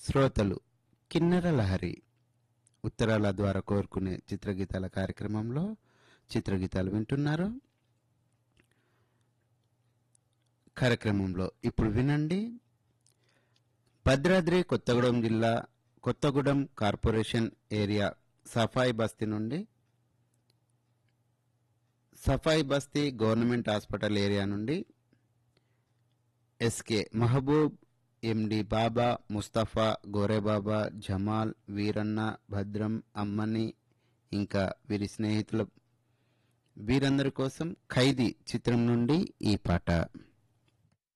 శ్రోతలు కిన్నెర లహరి ఉత్తరాల ద్వారా కోరుకునే చిత్రగీతాల కార్యక్రమంలో చిత్రగీతాలు వింటున్నారు కార్యక్రమంలో ఇప్పుడు వినండి భద్రాద్రి కొత్తగూడెం జిల్లా కొత్తగూడెం కార్పొరేషన్ ఏరియా సఫాయి బస్తీ నుండి సఫాయి బస్తీ గవర్నమెంట్ హాస్పిటల్ ఏరియా నుండి ఎస్కే మహబూబ్ ఎండి బాబా ముస్తఫా గోరేబాబా జమాల్ వీరన్న భద్రం అమ్మని ఇంకా వీరి స్నేహితుల వీరందరి కోసం ఖైదీ చిత్రం నుండి ఈ పాట